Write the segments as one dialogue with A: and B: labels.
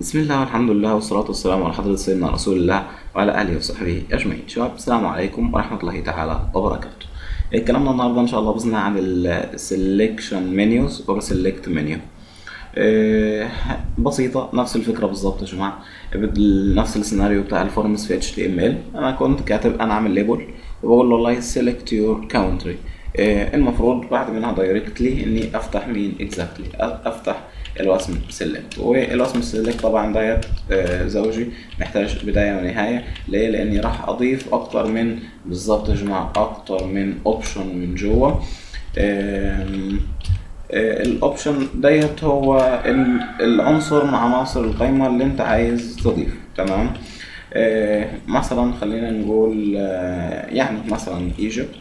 A: بسم الله والحمد لله والصلاة والسلام على حضرة سيدنا رسول الله وعلى آله وصحبه أجمعين شباب السلام عليكم ورحمة الله تعالى وبركاته كلامنا النهاردة إن شاء الله بإذن الله عن ال selection menus or select menu آه، بسيطة نفس الفكرة بالظبط يا جماعة بال- نفس السيناريو بتاع الفورمز في HTML أنا كنت كاتب أنا عامل ليبل وبقول له والله select your country آه، المفروض بعد منها دايركتلي إني أفتح مين exactly أفتح الوسم سيلكت والوسم سيلكت طبعا ديت آه، زوجي محتاج بداية ونهاية ليه؟ لأني راح أضيف أكتر من بالظبط يا جماعة أكتر من أوبشن من جوه آم، آه، الاوبشن ديت هو ال- العنصر من عناصر القائمة اللي انت عايز تضيفه تمام آه، مثلا خلينا نقول آه، يعني مثلا ايجيبت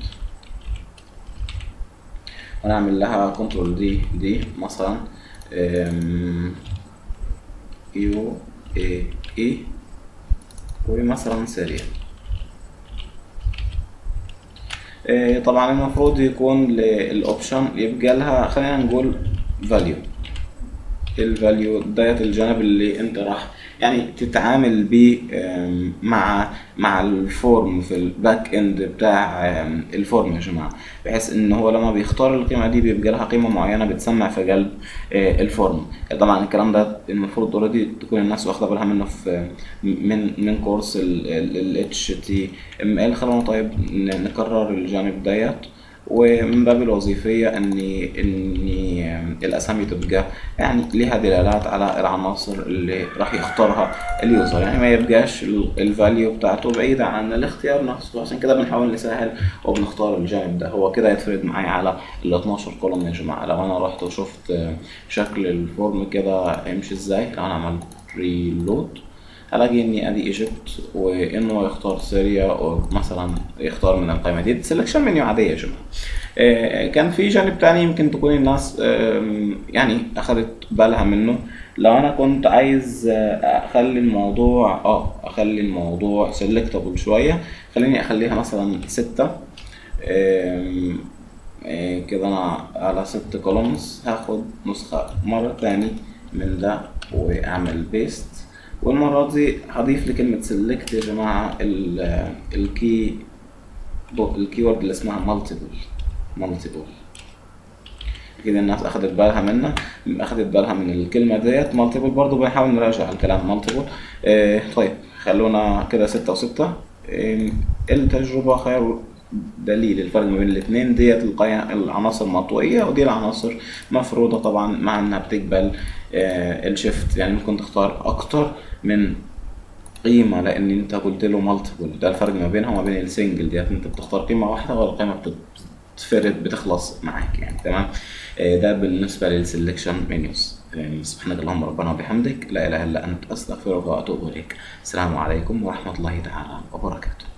A: ونعمل لها كنترول دي دي مثلا آم، يو اي اي ومثلا سريع آه، طبعا المفروض يكون للاوبشن يبقى لها خلينا نقول فاليو الفاليو ديت الجانب اللي انت راح يعني تتعامل بيه آم، مع مع الفورم في الباك اند بتاع آم، الفورم يا جماعه بحيث ان هو لما بيختار القيمه دي بيبقى لها قيمه معينه بتسمع في قلب آه، الفورم طبعا الكلام ده المفروض اوريدي تكون الناس واخده بالها منه في من من كورس ال اتش تي ام ال خلونا طيب ن- نكرر الجانب ديت ومن باب الوظيفية إن إن الأسامي تبقى يعني ليها دلالات على العناصر اللي راح يختارها اليوزر يعني ما يبقاش الفاليو بتاعته بعيدة عن الاختيار نفسه عشان كده بنحاول نسهل وبنختار الجانب ده هو كده يتفرد معايا على ال 12 كولوم يا جماعة لو أنا رحت وشفت شكل الفورم كده يمشي إزاي لو أنا عملت ريلود هلاقي اني ادي ايجيبت وانه يختار سوريا او مثلا يختار من القائمه دي سelection منيو عاديه يا جماعه آه، كان في جانب تاني يمكن تكون الناس آم، يعني اخذت بالها منه لو انا كنت عايز آه، اخلي الموضوع اه اخلي الموضوع سيلكتابل شويه خليني اخليها مثلا ستة آم، آه، كده انا على ست كولومز هاخد نسخة مرة تاني من ده واعمل بيست والمرة دي هضيف لكلمة سيلكت يا جماعة ال- الكي الكيورد اللي اسمها مالتيبل مالتيبل كده الناس اخدت بالها منها اخدت بالها من الكلمة ديت مالتيبل برضو بنحاول نراجع الكلام مالتيبل آه طيب خلونا كده ستة وستة آه التجربة خير دليل الفرق ما بين الاثنين ديت القي- العناصر مطوية ودي العناصر مفروضة طبعا مع انها بتقبل آه الشيفت يعني ممكن تختار اكتر من قيمة لأن أنت قلت له مالتيبل ده الفرق ما بينها وما بين السنجل ديت أنت بتختار قيمة واحدة والقيمة بتتفرد بتخلص معاك يعني تمام آه، ده بالنسبة للسلكشن منيوز يعني سبحانك اللهم ربنا وبحمدك لا إله إلا أنت أستغفرك وأتوب إليك السلام عليكم ورحمة الله تعالى وبركاته